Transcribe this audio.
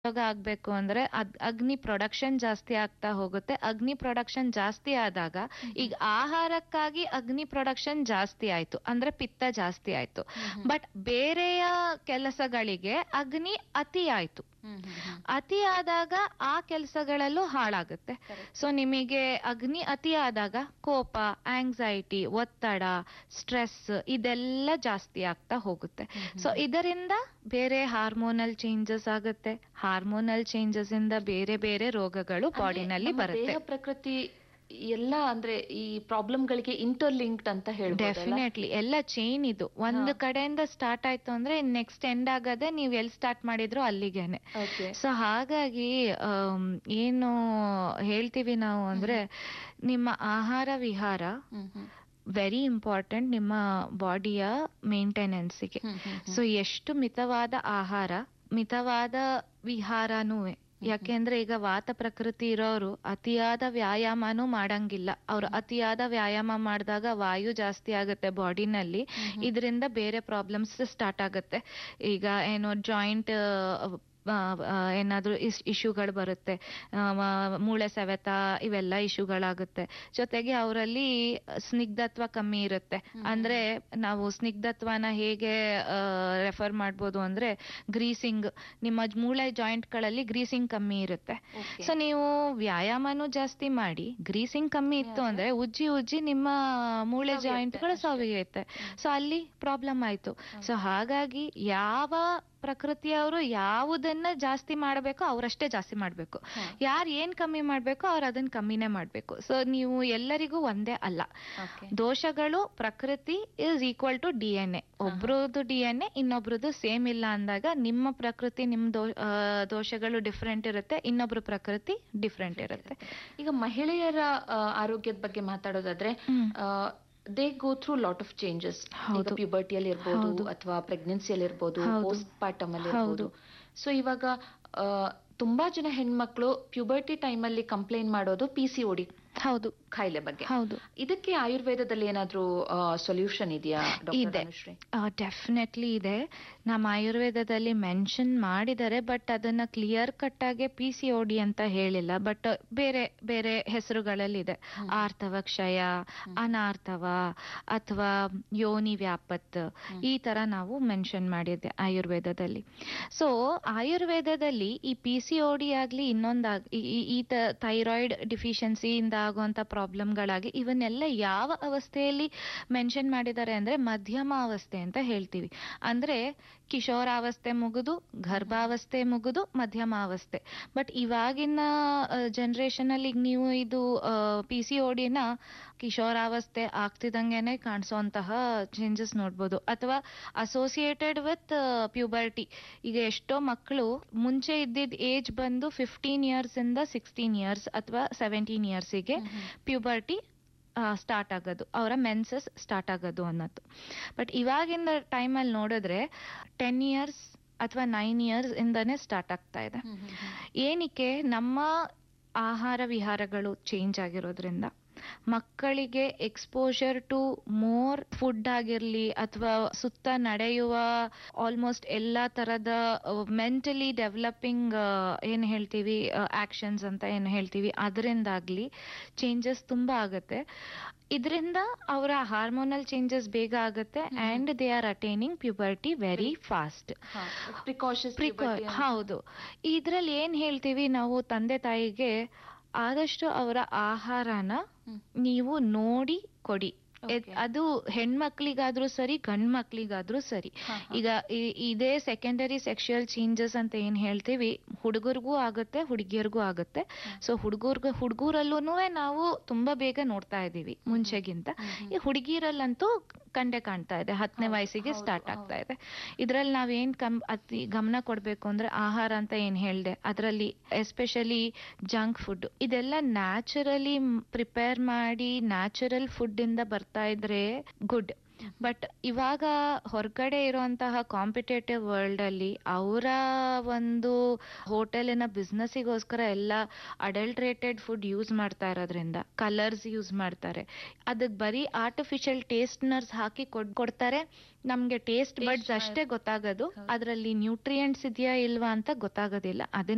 ಉಪಯೋಗ ಆಗ್ಬೇಕು ಅಂದ್ರೆ ಅದ್ ಅಗ್ನಿ ಪ್ರೊಡಕ್ಷನ್ ಜಾಸ್ತಿ ಆಗ್ತಾ ಹೋಗುತ್ತೆ ಅಗ್ನಿ ಪ್ರೊಡಕ್ಷನ್ ಜಾಸ್ತಿ ಆದಾಗ ಈಗ ಆಹಾರಕ್ಕಾಗಿ ಅಗ್ನಿ ಪ್ರೊಡಕ್ಷನ್ ಜಾಸ್ತಿ ಆಯ್ತು ಅಂದ್ರೆ ಪಿತ್ತ ಜಾಸ್ತಿ ಆಯ್ತು ಬಟ್ ಬೇರೆಯ ಕೆಲಸಗಳಿಗೆ ಅಗ್ನಿ ಅತಿ ಆಯ್ತು ಅತಿ ಆದಾಗ ಆ ಕೆಲಸಗಳಲ್ಲೂ ಹಾಳಾಗುತ್ತೆ ಸೊ ನಿಮಗೆ ಅಗ್ನಿ ಅತಿ ಆದಾಗ ಕೋಪ ಆಂಗ್ಸೈಟಿ ಒತ್ತಡ ಸ್ಟ್ರೆಸ್ ಇದೆಲ್ಲ ಜಾಸ್ತಿ ಆಗ್ತಾ ಹೋಗುತ್ತೆ ಸೊ ಇದರಿಂದ ಬೇರೆ ಹಾರ್ಮೋನಲ್ ಚೇಂಜಸ್ ಆಗುತ್ತೆ ಹಾರ್ಮೋನಲ್ ಚೇಂಜಸ್ ಇಂದ ಬೇರೆ ಬೇರೆ ರೋಗಗಳು ಬಾಡಿನಲ್ಲಿ ಬರುತ್ತೆ ದೇಹ ಪ್ರಕೃತಿ ಎಲ್ಲ ಅಂದ್ರೆ ಈ ಪ್ರಾಬ್ಲಮ್ ಗಳಿಗೆ ಇಂಟರ್ಲಿಂಕ್ಡ್ ಅಂತ ಹೇಳ್ಬೋದು ಡೆಫಿನೆಟ್ಲಿ ಎಲ್ಲ ಚೈನ್ ಇದು ಒಂದು ಹಾ. ಕಡೆಯಿಂದ ಸ್ಟಾರ್ಟ್ ಆಯ್ತು ಅಂದ್ರೆ ನೆಕ್ಸ್ಟ್ ಎಂಡ್ ಆಗದೆ ನೀವ್ ಎಲ್ಲಿ ಸ್ಟಾರ್ಟ್ ಮಾಡಿದ್ರು ಅಲ್ಲಿಗೆನೆ ಓಕೆ ಸೊ ಹಾಗಾಗಿ ಆಮ್, ಏನು ಹೇಳ್ತೀವಿ ನಾವು ಅಂದ್ರೆ ನಿಮ್ಮ ಆಹಾರ ವಿಹಾರ ವೆರಿ ಇಂಪಾರ್ಟೆಂಟ್ ನಿಮ್ಮ ಬಾಡಿಯ ಮೇಂಟೆನೆನ್ಸ್ಗೆ ಸೊ ಎಷ್ಟು ಮಿತವಾದ ಆಹಾರ ಮಿತವಾದ ವಿಹಾರನೂ ಯಾಕೆಂದ್ರೆ ಈಗ ವಾತ ಪ್ರಕೃತಿ ಇರೋರು ಅತಿಯಾದ ವ್ಯಾಯಾಮನೂ ಮಾಡಂಗಿಲ್ಲ ಅವ್ರು ಅತಿಯಾದ ವ್ಯಾಯಾಮ ಮಾಡಿದಾಗ ವಾಯು ಜಾಸ್ತಿ ಆಗುತ್ತೆ ಬಾಡಿನಲ್ಲಿ ಇದರಿಂದ ಬೇರೆ ಪ್ರಾಬ್ಲಮ್ಸ್ ಸ್ಟಾರ್ಟ್ ಆಗುತ್ತೆ ಈಗ ಏನೋ ಜಾಯಿಂಟ್ ಏನಾದ್ರೂ ಇಶ್ಯೂಗಳು ಬರುತ್ತೆ ಆ, ಮ- ಮೂಳೆ ಸವೆತ ಇವೆಲ್ಲ ಇಶ್ಯೂಗಳಾಗುತ್ತೆ ಜೊತೆಗೆ ಅವರಲ್ಲಿ ಸ್ನಿಗ್ಧತ್ವ ಕಮ್ಮಿ ಇರುತ್ತೆ ಅಂದ್ರೆ ನಾವು ಸ್ನಿಗ್ಧತ್ವನ ಹೇಗೆ ರೆಫರ್ ಮಾಡ್ಬೋದು ಅಂದ್ರೆ ಗ್ರೀಸಿಂಗ್ ನಿಮ್ಮ ಮೂಳೆ ಜಾಯಿಂಟ್ಗಳಲ್ಲಿ ಗ್ರೀಸಿಂಗ್ ಕಮ್ಮಿ ಇರುತ್ತೆ ಸೊ ನೀವು ವ್ಯಾಯಾಮನೂ ಜಾಸ್ತಿ ಮಾಡಿ ಗ್ರೀಸಿಂಗ್ ಕಮ್ಮಿ ಇತ್ತು ಅಂದ್ರೆ ಉಜ್ಜಿ ಉಜ್ಜಿ ನಿಮ್ಮ ಮೂಳೆ ಸವಿಯುತ್ತೆ ಜಾಯಿಂಟ್ಗಳು ಅಷ್ಟೇ. ಸವಿಯುತ್ತೆ ಸೊ ಅಲ್ಲಿ ಪ್ರಾಬ್ಲಮ್ ಆಯ್ತು ಸೊ ಹಾಗಾಗಿ ಯಾವ ಪ್ರಕೃತಿಯವರು ಯಾವುದನ್ನ ಜಾಸ್ತಿ ಮಾಡಬೇಕೋ ಅವರಷ್ಟೇ ಜಾಸ್ತಿ ಮಾಡಬೇಕು ಯಾರು ಏನ್ ಕಮ್ಮಿ ಮಾಡ್ಬೇಕೋ ಅವ್ರು ಅದನ್ನ ಕಮ್ಮಿನೇ ಮಾಡ್ಬೇಕು ಸೊ ನೀವು ಎಲ್ಲರಿಗೂ ಒಂದೇ ಅಲ್ಲ ದೋಷಗಳು ಪ್ರಕೃತಿ is equal to D N A ಒಬ್ರದ್ದು ಡಿ ಎನ್ ಎ ಇನ್ನೊಬ್ರದ್ದು ಸೇಮ್ ಇಲ್ಲ ಅಂದಾಗ ನಿಮ್ಮ ಪ್ರಕೃತಿ ನಿಮ್ ದೋ- ಆ, ದೋಷಗಳು ಡಿಫ್ರೆಂಟ್ ಇರುತ್ತೆ ಇನ್ನೊಬ್ರ ಪ್ರಕೃತಿ ಡಿಫ್ರೆಂಟ್ ಇರುತ್ತೆ ಈಗ ಮಹಿಳೆಯರ ಆ, ಆರೋಗ್ಯದ ಬಗ್ಗೆ ಮಾತಾಡೋದಾದ್ರೆ they go through lot of changes ಈಗ ಹೌದು. ಪ್ಯೂಬರ್ಟಿಯಲ್ಲಿ ಇರ್ಬೋದು ಹೌದು. ಅಥವಾ ಪ್ರೆಗ್ನೆನ್ಸಿಯಲ್ಲಿ ಇರ್ಬೋದು ಹೌದು. ಪೋಸ್ಟ್ ಪಾರ್ಟಮ್ ಅಲ್ಲಿ ಹೌದು. ಇರ್ಬೋದು ಸೊ ಇವಾಗ ಆ, ತುಂಬಾ ಜನ ಹೆಣ್ಮಕ್ಳು ಪ್ಯೂಬರ್ಟಿ ಟೈಮಲ್ಲಿ ಕಂಪ್ಲೇಂಟ್ ಮಾಡೋದು ಪಿ ಸಿ ಓಡಿ ಹೌದು ಕಾಯಿಲೆ ಬಗ್ಗೆ ಹೌದು ಇದಕ್ಕೆ ಆಯುರ್ವೇದದಲ್ಲಿ ಏನಾದ್ರೂ ಸೊಲ್ಯೂಷನ್ ಇದೆಯಾ ಇದೆ. ಡಾಕ್ಟರ್ ಅನುಶ್ರೀ ಡೆಫಿನೆಟ್ಲಿ ಇದೆ ನಮ್ಮ ಆಯುರ್ವೇದದಲ್ಲಿ ಮೆನ್ಷನ್ ಮಾಡಿದ್ದಾರೆ ಬಟ್ ಅದನ್ನ ಕ್ಲಿಯರ್ ಕಟ್ ಆಗಿ ಪಿ ಸಿ ಡಿ ಅಂತ ಹೇಳಿಲ್ಲ ಬಟ್ ಬೇರೆ ಬೇರೆ ಹೆಸರುಗಳಲ್ಲಿದೆ ಆರ್ತವ ಕ್ಷಯ ಅನಾರ್ಥವ ಅಥವಾ ಯೋನಿ ವ್ಯಾಪತ್ ಈ ತರ ನಾವು ಮೆನ್ಷನ್ ಮಾಡಿದ್ದೆ ಆಯುರ್ವೇದದಲ್ಲಿ ಸೊ ಆಯುರ್ವೇದದಲ್ಲಿ ಈ ಪಿ ಸಿ ಡಿ ಆಗ್ಲಿ ಇನ್ನೊಂದಾಗ್ ಈ- ಈ- ಈ ಥೈರಾಯ್ಡ್ ಡಿಫಿಷಿಯನ್ಸಿಯಿಂದ ಆಗುವಂತ ಪ್ರಾಬ್ಲಮ್ಗಳಾಗಿ ಇವನ್ನೆಲ್ಲ ಯಾವ ಅವಸ್ಥೆಯಲ್ಲಿ ಮೆನ್ಷನ್ ಮಾಡಿದ್ದಾರೆ ಅಂದ್ರೆ ಮಧ್ಯಮ ಅವಸ್ಥೆ ಅಂತ ಹೇಳ್ತೀವಿ ಅಂದ್ರೆ ಕಿಶೋರಾವಸ್ಥೆ ಮುಗಿದು ಗರ್ಭಾವಸ್ಥೆ ಮುಗಿದು ಮಧ್ಯಮ ಅವಸ್ಥೆ ಬಟ್ ಇವಾಗಿನ ಜನರೇಷನ್ ಅಲ್ಲಿ ಈಗ ನೀವು ಇದು ಪಿ ಸಿ ಓಡಿನ ಕಿಶೋರಾವಸ್ಥೆ ಆಗ್ತಿದಂಗೆನೆ ಕಾಣಿಸೋಂತಹ ಚೇಂಜಸ್ ನೋಡ್ಬೋದು ಅಥವಾ ಅಸೋಸಿಯೇಟೆಡ್ ವಿತ್ ಪ್ಯೂಬರ್ಟಿ ಈಗ ಎಷ್ಟೋ ಮಕ್ಕಳು ಮುಂಚೆ ಇದ್ದಿದ್ದ ಏಜ್ ಬಂದು ಫಿಫ್ಟೀನ್ ಇಯರ್ಸ್ ಇಂದ ಸಿಕ್ಸ್ಟೀನ್ ಇಯರ್ಸ್ ಅಥವಾ ಸೆವೆಂಟೀನ್ ಇಯರ್ಸಿಗೆ ಪ್ಯೂಬರ್ಟಿ ಸ್ಟಾರ್ಟ್ ಆಗೋದು ಅವರ ಮೆನ್ಸಸ್ ಸ್ಟಾರ್ಟ್ ಆಗೋದು ಅನ್ನೋದು ಬಟ್ ಇವಾಗಿನ ಟೈಮಲ್ಲಿ ನೋಡಿದ್ರೆ ಟೆನ್ ಇಯರ್ಸ್ ಅಥವಾ ನೈನ್ ಇಯರ್ಸ್ ಇಂದಾನೆ ಸ್ಟಾರ್ಟ್ ಆಗ್ತಾ ಇದೆ ಏನಕ್ಕೆ ನಮ್ಮ ಆಹಾರ ವಿಹಾರಗಳು ಚೇಂಜ್ ಆಗಿರೋದ್ರಿಂದ ಮಕ್ಕಳಿಗೆ ಎಕ್ಸ್ಪೋಜರ್ ಟು ಮೋರ್ ಫುಡ್ ಆಗಿರ್ಲಿ ಅಥವಾ ಸುತ್ತ ನಡೆಯುವ ಆಲ್ಮೋಸ್ಟ್ ಎಲ್ಲಾ ತರದ ಮೆಂಟಲಿ ಡೆವಲಪಿಂಗ್ ಏನ್ ಹೇಳ್ತೀವಿ ಆಕ್ಷನ್ಸ್ ಅಂತ ಏನ್ ಹೇಳ್ತೀವಿ ಅದರಿಂದಾಗ್ಲಿ ಚೇಂಜಸ್ ತುಂಬಾ ಆಗುತ್ತೆ ಇದರಿಂದ ಅವರ ಹಾರ್ಮೋನಲ್ ಚೇಂಜಸ್ ಬೇಗ ಆಗುತ್ತೆ and they are attaining puberty very fast precautions ಪ್ರಿಕಾ ಹೌದು ಇದ್ರಲ್ಲಿ ಏನ್ ಹೇಳ್ತೀವಿ ನಾವು ತಂದೆ ತಾಯಿಗೆ ಆದಷ್ಟು ಅವರ ಆಹಾರನ ನೀವು ನೋಡಿ ಕೊಡಿ ಎದ್- Okay. ಅದು ಹೆಣ್ಮಕ್ಳಿಗಾದ್ರೂ ಸರಿ ಗಂಡ್ ಮಕ್ಳಿಗಾದ್ರೂ ಸರಿ ಈಗ ಈ- ಇದೇ ಸೆಕೆಂಡರಿ ಸೆಕ್ಷುಯಲ್ ಚೇಂಜಸ್ ಅಂತ ಏನ್ ಹೇಳ್ತೀವಿ ಹುಡುಗರಿಗೂ ಆಗುತ್ತೆ ಹುಡುಗಿಯರಿಗೂ ಆಗುತ್ತೆ ಸೊ ಹುಡುಗರ್ಗ ಹುಡುಗರಲ್ಲೂ ನಾವು ತುಂಬಾ ಬೇಗ ನೋಡ್ತಾ ಇದೀವಿ ಮುಂಚೆಗಿಂತ ಈ ಹುಡುಗಿರಲ್ಲಂತೂ ಕಂಡೆ ಕಾಣ್ತಾ ಇದೆ ಹತ್ತನೇ ಹೌದು, ವಯಸ್ಸಿಗೆ ಹೌದು, ಸ್ಟಾರ್ಟ್ ಆಗ್ತಾ ಹೌದು. ಇದೆ ಇದ್ರಲ್ಲಿ ನಾವೇನ್ ಕಮ್ ಅತಿ ಗಮನ ಕೊಡ್ಬೇಕು ಅಂದ್ರೆ ಆಹಾರ ಅಂತ ಏನ್ ಹೇಳ್ದೆ ಅದರಲ್ಲಿ ಎಸ್ಪೆಷಲಿ ಜಂಕ್ ಫುಡ್ ಇದೆಲ್ಲ ನ್ಯಾಚುರಲಿ ಪ್ರಿಪೇರ್ ಮಾಡಿ ನ್ಯಾಚುರಲ್ ಫುಡ್ ಇಂದ ಬರ್ತಾ ಇದ್ರೆ ಗುಡ್ ಬಟ್ ಇವಾಗ ಹೊರಗಡೆ ಇರುವಂತಹ ಕಾಂಪಿಟೇಟಿವ್ ವರ್ಲ್ಡ್ ಅಲ್ಲಿ ಅವರ ಒಂದು ಹೋಟೆಲಿನ ಬಿಸ್ನೆಸ್ಸಿಗೋಸ್ಕರ ಎಲ್ಲ ಅಡಲ್ಟ್ರೇಟೆಡ್ ಫುಡ್ ಯೂಸ್ ಮಾಡ್ತಾ ಇರೋದ್ರಿಂದ ಕಲರ್ಸ್ ಯೂಸ್ ಮಾಡ್ತಾರೆ ಅದಕ್ಕೆ ಬರೀ ಆರ್ಟಿಫಿಷಿಯಲ್ ಟೇಸ್ಟ್ನರ್ಸ್ ಹಾಕಿ ಕೊಡ್ ಕೊಡ್ತಾರೆ ನಮ್ಗೆ ಟೇಸ್ಟ್ Taste ಬಡ್ಸ್ ಅಷ್ಟೇ ಗೊತ್ತಾಗೋದು ಹೌದು. ಅದರಲ್ಲಿ ನ್ಯೂಟ್ರಿಯೆಂಟ್ಸ್ ಇದೆಯಾ ಇಲ್ವಾ ಅಂತ ಗೊತ್ತಾಗೋದಿಲ್ಲ ಅದನ್ನ